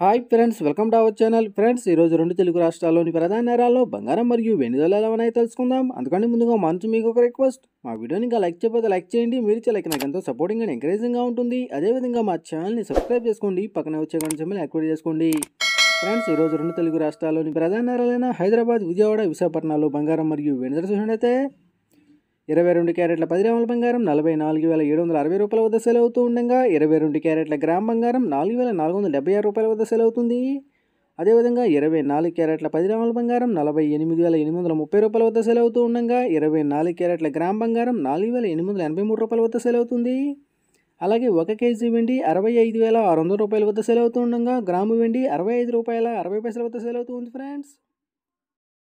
hi friends welcome to our channel friends ఈరోజు రెండు తెలుగు రాష్ట్రాల్లోని ప్రధాన నగరాల్లో బంగారం మరియు వెండి ధరలు ఎలా ఉన్నాయో తెలుసుకుందాం అందుకని ముందుగా మంచు మీకు ఒక రిక్వెస్ట్ మా వీడియోని ఇంకా లైక్ చేయకపోతే లైక్ చేయండి మీరు ఇచ్చే లైక్ నాకు ఎంతో సపోర్టింగ్ అండ్ ఎంకరేజింగ్గా ఉంటుంది అదేవిధంగా మా ఛానల్ని సబ్స్క్రైబ్ చేసుకోండి పక్కన వచ్చే గంట సింబల్ యాక్టివేట్ చేసుకోండి ఫ్రెండ్స్ ఈరోజు రెండు తెలుగు రాష్ట్రాల్లోని ప్రధాన నగరాలైన హైదరాబాద్ విజయవాడ విశాఖపట్నాల్లో బంగారం మరియు వెండి ధర చూసినట్టయితే ఇరవై రెండు క్యారెట్ల పది గ్రాముల బంగారం నలభై నాలుగు వేల ఏడు వందల అరవై రూపాయల వద్ద సేల్ అవుతూ ఉండగా ఇరవై రెండు క్యారెట్ల గ్రామ్ బంగారం నాలుగు వేల నాలుగు వందల డెబ్బై ఆరు రూపాయల వద్ద సేల్ అవుతుంది అదేవిధంగా ఇరవై నాలుగు క్యారెట్ల పది గ్రాముల బంగారం నలభై ఎనిమిది వేల ఎనిమిది వందల ముప్పై రూపాయల వద్ద సేల్ అవుతూ ఉండగా ఇరవై నాలుగు క్యారెట్ల గ్రామ్ బంగారం నాలుగు వేల ఎనిమిది వందల ఎనభై మూడు రూపాయల వద్ద సేల్ అవుతుంది అలాగే ఒక కేజీ వెండి అరవై ఐదు వేల ఆరు వందల రూపాయల వద్ద సేల్ అవుతూ ఉండగా గ్రాము వెండి అరవై ఐదు రూపాయల అరవై పైసల వద్ద సేల్ అవుతుంది ఫ్రెండ్స్